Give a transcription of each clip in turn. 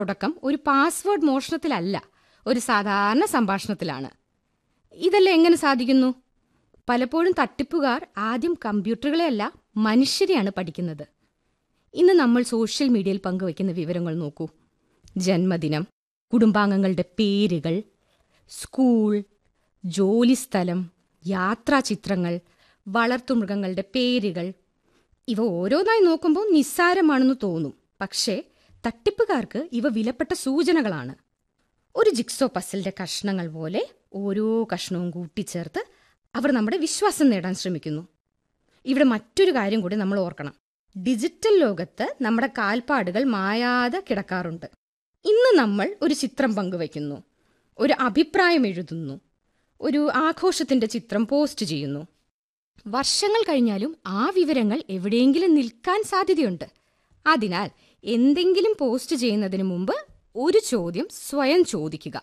തുടക്കം ഒരു പാസ്വേഡ് മോഷണത്തിലല്ല ഒരു സാധാരണ സംഭാഷണത്തിലാണ് ഇതെല്ലാം എങ്ങനെ സാധിക്കുന്നു പലപ്പോഴും തട്ടിപ്പുകാർ ആദ്യം കമ്പ്യൂട്ടറുകളെയല്ല മനുഷ്യരെയാണ് പഠിക്കുന്നത് ഇന്ന് നമ്മൾ സോഷ്യൽ മീഡിയയിൽ പങ്കുവയ്ക്കുന്ന വിവരങ്ങൾ നോക്കൂ ജന്മദിനം കുടുംബാംഗങ്ങളുടെ പേരുകൾ സ്കൂൾ ജോലിസ്ഥലം യാത്രാചിത്രങ്ങൾ വളർത്തുമൃഗങ്ങളുടെ പേരുകൾ ഇവ ഓരോന്നായി നോക്കുമ്പോൾ നിസ്സാരമാണെന്ന് തോന്നും പക്ഷേ തട്ടിപ്പുകാർക്ക് ഇവ വിലപ്പെട്ട സൂചനകളാണ് ഒരു ജിക്സോ പസിലിന്റെ കഷ്ണങ്ങൾ പോലെ ഓരോ കഷ്ണവും കൂട്ടിച്ചേർത്ത് അവർ നമ്മുടെ വിശ്വാസം നേടാൻ ശ്രമിക്കുന്നു ഇവിടെ മറ്റൊരു കാര്യം കൂടി നമ്മൾ ഓർക്കണം ഡിജിറ്റൽ ലോകത്ത് നമ്മുടെ കാൽപ്പാടുകൾ മായാതെ കിടക്കാറുണ്ട് ഇന്ന് നമ്മൾ ഒരു ചിത്രം പങ്കുവയ്ക്കുന്നു ഒരു അഭിപ്രായം എഴുതുന്നു ഒരു ആഘോഷത്തിന്റെ ചിത്രം പോസ്റ്റ് ചെയ്യുന്നു വർഷങ്ങൾ കഴിഞ്ഞാലും ആ വിവരങ്ങൾ എവിടെയെങ്കിലും നിൽക്കാൻ സാധ്യതയുണ്ട് അതിനാൽ എന്തെങ്കിലും പോസ്റ്റ് ചെയ്യുന്നതിന് മുമ്പ് ഒരു ചോദ്യം സ്വയം ചോദിക്കുക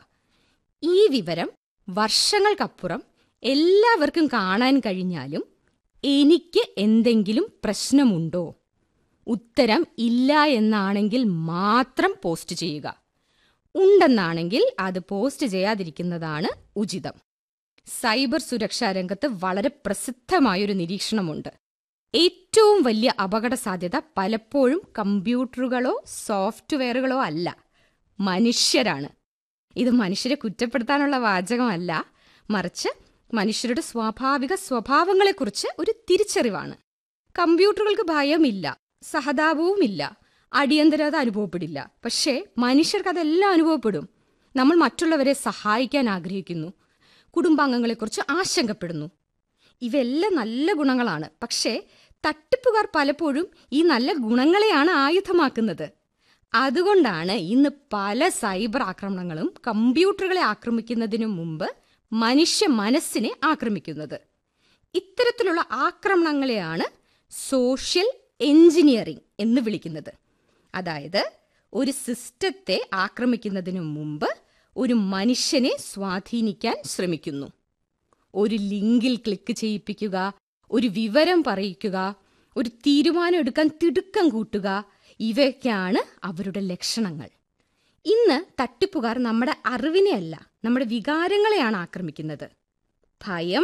ഈ വിവരം വർഷങ്ങൾക്കപ്പുറം എല്ലാവർക്കും കാണാൻ കഴിഞ്ഞാലും എനിക്ക് എന്തെങ്കിലും പ്രശ്നമുണ്ടോ ഉത്തരം ഇല്ല എന്നാണെങ്കിൽ മാത്രം പോസ്റ്റ് ചെയ്യുക ഉണ്ടെന്നാണെങ്കിൽ അത് പോസ്റ്റ് ചെയ്യാതിരിക്കുന്നതാണ് ഉചിതം സൈബർ സുരക്ഷാ രംഗത്ത് വളരെ പ്രസിദ്ധമായൊരു നിരീക്ഷണമുണ്ട് ഏറ്റവും വലിയ അപകട സാധ്യത പലപ്പോഴും കമ്പ്യൂട്ടറുകളോ സോഫ്റ്റ്വെയറുകളോ അല്ല മനുഷ്യരാണ് ഇത് മനുഷ്യരെ കുറ്റപ്പെടുത്താനുള്ള വാചകമല്ല മറിച്ച് മനുഷ്യരുടെ സ്വാഭാവിക സ്വഭാവങ്ങളെക്കുറിച്ച് ഒരു തിരിച്ചറിവാണ് കമ്പ്യൂട്ടറുകൾക്ക് ഭയമില്ല സഹതാപവുമില്ല അടിയന്തരത അനുഭവപ്പെടില്ല പക്ഷേ മനുഷ്യർക്ക് അതെല്ലാം അനുഭവപ്പെടും നമ്മൾ മറ്റുള്ളവരെ സഹായിക്കാൻ ആഗ്രഹിക്കുന്നു കുടുംബാംഗങ്ങളെക്കുറിച്ച് ആശങ്കപ്പെടുന്നു ഇവയെല്ലാം നല്ല ഗുണങ്ങളാണ് പക്ഷേ തട്ടിപ്പുകാർ പലപ്പോഴും ഈ നല്ല ഗുണങ്ങളെയാണ് ആയുധമാക്കുന്നത് അതുകൊണ്ടാണ് ഇന്ന് പല സൈബർ ആക്രമണങ്ങളും കമ്പ്യൂട്ടറുകളെ ആക്രമിക്കുന്നതിനു മുമ്പ് മനുഷ്യ മനസ്സിനെ ആക്രമിക്കുന്നത് ഇത്തരത്തിലുള്ള ആക്രമണങ്ങളെയാണ് സോഷ്യൽ എഞ്ചിനീയറിംഗ് എന്ന് വിളിക്കുന്നത് അതായത് ഒരു സിസ്റ്റത്തെ ആക്രമിക്കുന്നതിനു മുമ്പ് ഒരു മനുഷ്യനെ സ്വാധീനിക്കാൻ ശ്രമിക്കുന്നു ഒരു ലിങ്കിൽ ക്ലിക്ക് ചെയ്യിപ്പിക്കുക ഒരു വിവരം പറയിക്കുക ഒരു തീരുമാനം എടുക്കാൻ തിടുക്കം കൂട്ടുക ഇവയൊക്കെയാണ് അവരുടെ ലക്ഷണങ്ങൾ ഇന്ന് തട്ടിപ്പുകാർ നമ്മുടെ അറിവിനെയല്ല നമ്മുടെ വികാരങ്ങളെയാണ് ആക്രമിക്കുന്നത് ഭയം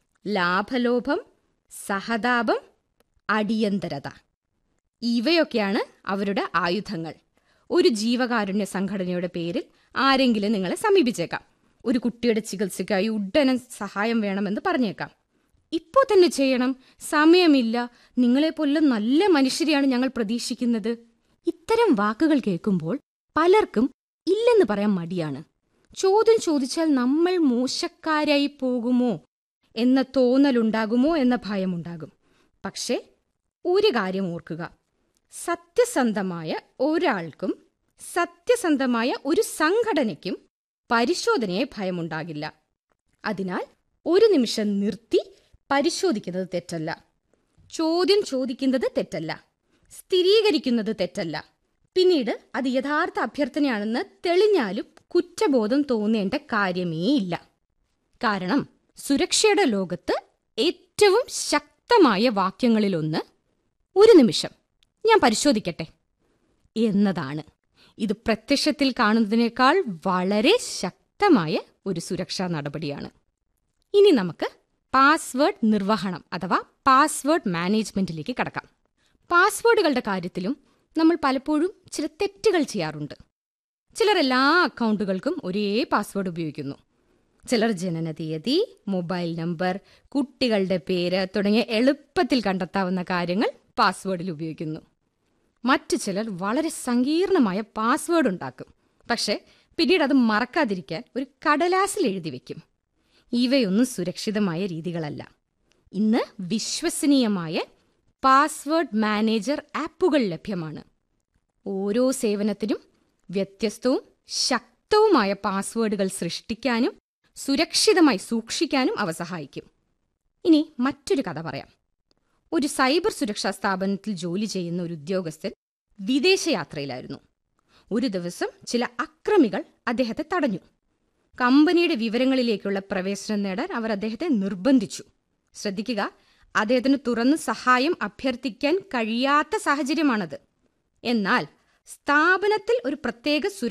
ലാഭലോഭം സഹതാപം അടിയന്തരത ഇവയൊക്കെയാണ് അവരുടെ ആയുധങ്ങൾ ഒരു ജീവകാരുണ്യ സംഘടനയുടെ പേരിൽ ആരെങ്കിലും നിങ്ങളെ സമീപിച്ചേക്കാം ഒരു കുട്ടിയുടെ ചികിത്സയ്ക്കായി ഉടനെ സഹായം വേണമെന്ന് പറഞ്ഞേക്കാം ഇപ്പോൾ തന്നെ ചെയ്യണം സമയമില്ല നിങ്ങളെപ്പോലെ നല്ല മനുഷ്യരെയാണ് ഞങ്ങൾ പ്രതീക്ഷിക്കുന്നത് ഇത്തരം വാക്കുകൾ കേൾക്കുമ്പോൾ പലർക്കും ഇല്ലെന്ന് പറയാൻ മടിയാണ് ചോദ്യം ചോദിച്ചാൽ നമ്മൾ മോശക്കാരായി പോകുമോ എന്ന തോന്നലുണ്ടാകുമോ എന്ന ഭയമുണ്ടാകും പക്ഷേ ഒരു കാര്യം ഓർക്കുക സത്യസന്ധമായ ഒരാൾക്കും സത്യസന്ധമായ ഒരു സംഘടനയ്ക്കും പരിശോധനയെ ഭയമുണ്ടാകില്ല അതിനാൽ ഒരു നിമിഷം നിർത്തി പരിശോധിക്കുന്നത് തെറ്റല്ല ചോദ്യം ചോദിക്കുന്നത് തെറ്റല്ല സ്ഥിരീകരിക്കുന്നത് തെറ്റല്ല പിന്നീട് അത് യഥാർത്ഥ അഭ്യർത്ഥനയാണെന്ന് തെളിഞ്ഞാലും കുറ്റബോധം തോന്നേണ്ട കാര്യമേ ഇല്ല കാരണം സുരക്ഷയുടെ ലോകത്ത് ഏറ്റവും ശക്തമായ വാക്യങ്ങളിലൊന്ന് ഒരു നിമിഷം ഞാൻ പരിശോധിക്കട്ടെ എന്നതാണ് ഇത് പ്രത്യക്ഷത്തിൽ കാണുന്നതിനേക്കാൾ വളരെ ശക്തമായ ഒരു സുരക്ഷാ നടപടിയാണ് ഇനി നമുക്ക് പാസ്വേഡ് നിർവഹണം അഥവാ പാസ്വേഡ് മാനേജ്മെന്റിലേക്ക് കടക്കാം പാസ്വേഡുകളുടെ കാര്യത്തിലും നമ്മൾ പലപ്പോഴും ചില തെറ്റുകൾ ചെയ്യാറുണ്ട് ചിലർ എല്ലാ അക്കൗണ്ടുകൾക്കും ഒരേ പാസ്വേഡ് ഉപയോഗിക്കുന്നു ചിലർ ജനനതീയതി മൊബൈൽ നമ്പർ കുട്ടികളുടെ പേര് തുടങ്ങിയ എളുപ്പത്തിൽ കണ്ടെത്താവുന്ന കാര്യങ്ങൾ പാസ്വേഡിൽ ഉപയോഗിക്കുന്നു മറ്റു ചിലർ വളരെ സങ്കീർണമായ പാസ്വേഡ് ഉണ്ടാക്കും പക്ഷെ പിന്നീട് അത് മറക്കാതിരിക്കാൻ ഒരു കടലാസിൽ എഴുതി വെക്കും ഇവയൊന്നും സുരക്ഷിതമായ രീതികളല്ല ഇന്ന് വിശ്വസനീയമായ പാസ്വേഡ് മാനേജർ ആപ്പുകൾ ലഭ്യമാണ് ഓരോ സേവനത്തിനും വ്യത്യസ്തവും ശക്തവുമായ പാസ്വേഡുകൾ സൃഷ്ടിക്കാനും സുരക്ഷിതമായി സൂക്ഷിക്കാനും അവ സഹായിക്കും ഇനി മറ്റൊരു കഥ പറയാം ഒരു സൈബർ സുരക്ഷാ സ്ഥാപനത്തിൽ ജോലി ചെയ്യുന്ന ഒരു ഉദ്യോഗസ്ഥൻ വിദേശയാത്രയിലായിരുന്നു ഒരു ദിവസം ചില അക്രമികൾ അദ്ദേഹത്തെ തടഞ്ഞു കമ്പനിയുടെ വിവരങ്ങളിലേക്കുള്ള പ്രവേശനം നേടാൻ അവർ അദ്ദേഹത്തെ നിർബന്ധിച്ചു ശ്രദ്ധിക്കുക അദ്ദേഹത്തിന് തുറന്ന് സഹായം അഭ്യർത്ഥിക്കാൻ കഴിയാത്ത സാഹചര്യമാണത് എന്നാൽ സ്ഥാപനത്തിൽ ഒരു പ്രത്യേക